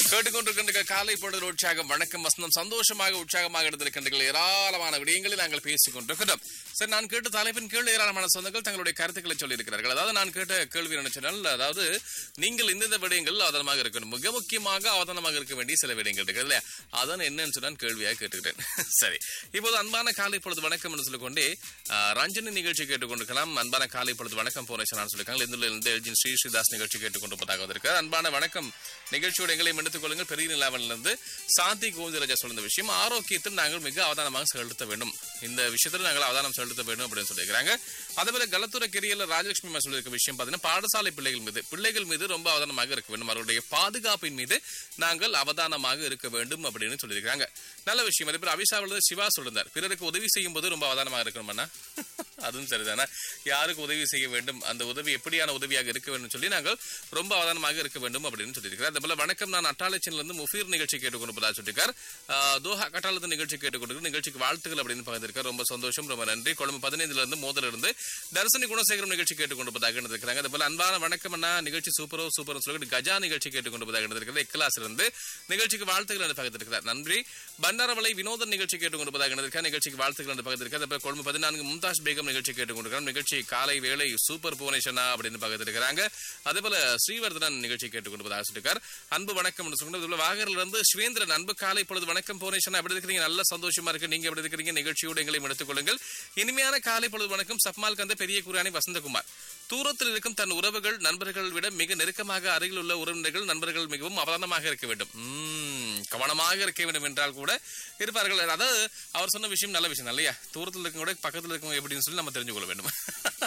கேட்டுக்கொண்டிருக்கின்ற காலை பொழுது உற்சாகம் வணக்கம் வசந்தம் சந்தோஷமாக உற்சாகமாக இருந்திருக்கின்ற ஏராளமான விடயங்களை நாங்கள் பேசிக் கொண்டிருக்கிறோம் சரி நான் கேட்ட தலைப்பின் கீழ் ஏராளமான சொந்தங்கள் தங்களுடைய கருத்துக்களை சொல்லியிருக்கிறார்கள் அதாவது நான் கேட்ட கேள்வி என்ன சொன்னால் அதாவது நீங்கள் இந்தந்த விடயங்கள் அவதானமாக இருக்கணும் மிக முக்கியமாக அவதானமாக இருக்க வேண்டிய சில விடயங்கள் இருக்கு இல்லையா அதான் என்னன்னு சொன்னால் கேள்வியாக கேட்டுக்கிறேன் சரி இப்போது அன்பான காலை பொழுது வணக்கம் என்று சொல்லிக்கொண்டே ஆஹ், ரஞ்சனி நிகழ்ச்சி கேட்டுக்கொண்டிருக்கலாம் அன்பான காலை பொழுது வணக்கம் போனேன் சொல்லியிருக்காங்க இதில் இருந்து எல்ஜின் ஸ்ரீ ஸ்ரீதாஸ் நிகழ்ச்சி கேட்டுக்கொண்டிருப்பதாக வந்திருக்கார் அன்பான வணக்கம் நிகழ்ச்சியோட எங்களையும் எடுத்துக் கொள்ளுங்கள் பெரிய நிலாவிலிருந்து சாந்தி கோவிந்தராஜா சொல்லுந்த விஷயம் ஆரோக்கியத்தில் நாங்கள் மிக அவதானமாக செலுத்த வேண்டும் இந்த விஷயத்தில் நாங்கள் அவதானம் செலுத்த வேண்டும் அப்படின்னு சொல்லியிருக்கிறாங்க அதேபோல கலத்துறை கிரியல ராஜலட்சுமி அம்மா சொல்லியிருக்க விஷயம் பார்த்தீங்கன்னா பாடசாலை பிள்ளைகள் மீது பிள்ளைகள் மீது ரொம்ப அவதானமாக இருக்க வேண்டும் அவருடைய பாதுகாப்பின் மீது நாங்கள் அவதானமாக இருக்க வேண்டும் அப்படின்னு சொல்லியிருக்காங்க நல்ல விஷயம் அதே போல அபிஷாவில் சிவா சொல்லியிருந்தார் பிறருக்கு உதவி செய்யும் போது ரொம்ப அவதானமாக இருக்கணும்னா அதுவும் சரிதானே யாருக்கு உதவி செய்ய வேண்டும் அந்த உதவி எப்படியான உதவியாக இருக்க வேண்டும் சொல்லி நாங்கள் ரொம்ப அவதானமாக இருக்க வேண்டும் அப்படின்னு சொல்லியிருக்கிறார் அதே போல வணக்கம் நான் அட்டாளச்சில இருந்து முஃபீர் நிகழ்ச்சி கேட்டுக்கொண்டு சொல்லியிருக்கார் ஆஹ், தோஹா கட்டாளத்து நிகழ்ச்சி கேட்டுக்கொண்டு நிகழ்ச்சிக்கு வாழ்த்துக்கள் அப்படின்னு பகிர்ந்திருக்கார் ரொம்ப சந்தோஷம் ரொம்ப நன்றி கொழும்பு பதினைந்துல இருந்து மோதல இருந்து தர்சனி குணசேகரம் நிகழ்ச்சி கேட்டுக்கொண்டு போதாக இருந்திருக்கிறாங்க அதே போல அன்பான வணக்கம் அண்ணா நிகழ்ச்சி சூப்பரோ சூப்பரோ சொல்லிட்டு கஜா நிகழ்ச்சி கேட்டுக்கொண்டு போதாக இருந்திருக்கிறது இக்கிலாஸ் இருந்து நிகழ்ச்சிக்கு வாழ்த்துக்கள் என்று பகிர்ந்திருக்கிறார் நன்றி பண்டாரவளை வினோதன் நிகழ்ச்சி கேட்டுக்கொண்டு போதாக இருந்திருக்கார் நிகழ்ச்சிக்கு வாழ்த்துக்கள் என்று பகிர்ந்திருக்கார் அதே போல கொழும்பு பதினான்கு மும்தாஜ் பேகம் நிகழ்ச்சி கேட்டுக்கொண்டிருக்கிறோம் நிகழ்ச்சி காலை வேளை சூப்பர் புவனேஷனா அப்படின்னு பகிர்ந்திருக்கிறாங்க அதே போல ஸ்ரீவர்தனன் நிகழ்ச்சி கேட்டுக்கொண்டு போதாக சொல்லியிருக்கார் அன்பு வணக்கம் என்று சொன்னது அதுபோல வாகரில் இருந்து ஸ்ரீவேந்திரன் அன்பு காலை பொழுது வணக்கம் புவனேஷனா எப்படி இருக்கிறீங்க நல்ல சந்தோஷமா இருக்கு நீங்க எப்படி இருக்கிறீங்க நிகழ்ச்சியோடு எங்களையும் எடுத்துக்கொள்ளுங்கள் இனிமையான காலை பொழுது வணக்கம் சப்மால் கந்த பெரிய குரானி வசந்தகுமார் தூரத்தில் இருக்கும் தன் உறவுகள் நண்பர்கள் விட மிக நெருக்கமாக அருகில் உள்ள உறவினர்கள் நண்பர்கள் மிகவும் அவதானமாக இருக்க வேண்டும் உம், கவனமாக இருக்க வேண்டும் என்றால் கூட இருப்பார்கள் அதாவது அவர் சொன்ன விஷயம் நல்ல விஷயம் இல்லையா தூரத்தில் இருக்கும் கூட பக்கத்தில் இருக்கும் எப்படின்னு சொல்லி நம்ம தெரிஞ்சு கொள்ள வேண்டும்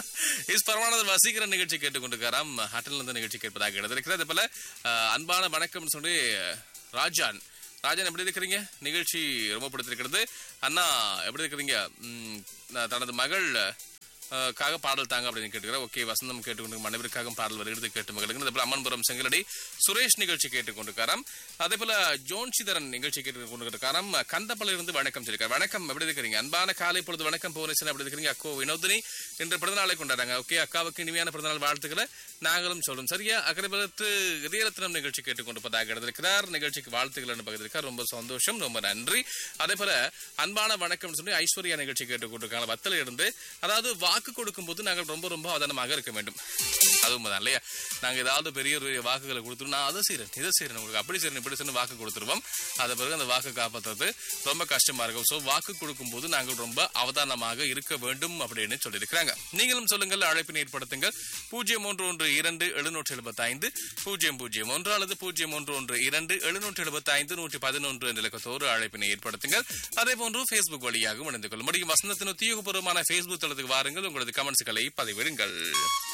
இஸ் பரமானந்தர் வசீகர நிகழ்ச்சி கேட்டுக்கொண்டிருக்காராம் ஹாட்டில் இருந்து நிகழ்ச்சி கேட்பதாக எடுத்திருக்கிறது அதே போல அஹ், அன்பான வணக்கம்னு சொல்லி ராஜான் ராஜன் எப்படி இருக்கிறீங்க நிகழ்ச்சி ரொம்ப பிடித்திருக்கிறது அண்ணா எப்படி இருக்கிறீங்க உம், நான் தனது மகள் அஹ், காக பாடல் தாங்க அப்படின்னு கேட்டுக்கிறேன் ஓகே வசந்தம் கேட்டுக்கொண்டு மனைவிற்காக பாடல் வருகிறது கேட்டு மகளுக்கு அதே போல அம்மன்புரம் செங்கலடி சுரேஷ் நிகழ்ச்சி கேட்டுக்கொண்டிருக்காராம் அதே போல ஜோன்சிதரன் நிகழ்ச்சி கேட்டுக்கொண்டிருக்காராம் கந்தப்பள்ளியிலிருந்து இருந்து வணக்கம் சொல்லியிருக்காரு வணக்கம் எப்படி இருக்கிறீங்க அன்பான காலை பொழுது வணக்கம் புவனேசன் எப்படி இருக்கிறீங்க அக்கோ வினோதினி இன்று பிறந்தநாளை கொண்டாடுறாங்க ஓகே அக்காவுக்கு இனிமையான பிறந்தநாள் வாழ்த்துக்களை நாங்களும் சொல்லும் சரியா அக்கறைபலத்து இதயரத்னம் நிகழ்ச்சி கேட்டுக்கொண்டிருப்பதாக இருந்திருக்கிறார் நிகழ்ச்சிக்கு வாழ்த்துக்கள் என்று பகிர்ந்திருக்கார் ரொம்ப சந்தோஷம் ரொம்ப நன்றி அதே போல அன்பான வணக்கம் சொல்லி ஐஸ்வர்யா நிகழ்ச்சி கேட்டுக்கொண்டிருக்காங்க வத்தல இருந்து அதாவது வாக்கு கொடுக்கும் போது நாங்கள் ரொம்ப ரொம்ப அவதானமாக இருக்க வேண்டும் அது உண்மைதான் இல்லையா நாங்க ஏதாவது பெரிய ஒரு வாக்குகளை கொடுத்துரும் நான் அதை செய்யறேன் இதை செய்யறேன் உங்களுக்கு அப்படி செய்யறேன் இப்படி செய்யணும் வாக்கு கொடுத்துருவோம் அதை பிறகு அந்த வாக்கு காப்பாற்றுறது ரொம்ப கஷ்டமா இருக்கும் ஸோ வாக்கு கொடுக்கும் போது நாங்கள் ரொம்ப அவதானமாக இருக்க வேண்டும் அப்படின்னு சொல்லியிருக்கிறாங்க நீங்களும் சொல்லுங்கள் அழைப்பினை ஏற்படுத்துங்கள் பூஜ்ஜியம் ஒன்று ஒன்று இரண்டு எழுநூற்றி எழுபத்தி ஐந்து பூஜ்ஜியம் பூஜ்ஜியம் ஒன்று அல்லது பூஜ்ஜியம் ஒன்று ஒன்று இரண்டு எழுநூற்றி எழுபத்தி ஐந்து நூற்றி பதினொன்று என்ற இலக்கத்தோடு அழைப்பினை ஏற்படுத்துங்கள் அதே போன்று ஃபேஸ்புக் வழியாகவும் இணைந்து கொள்ள முடியும் வசந்தத்தின் உத்தியோகபூர்வமான ஃபேஸ்புக் தளத்துக்கு வாருங்கள் உங்களது கமெண்ட்ஸ்களை பதிவிடுங்கள்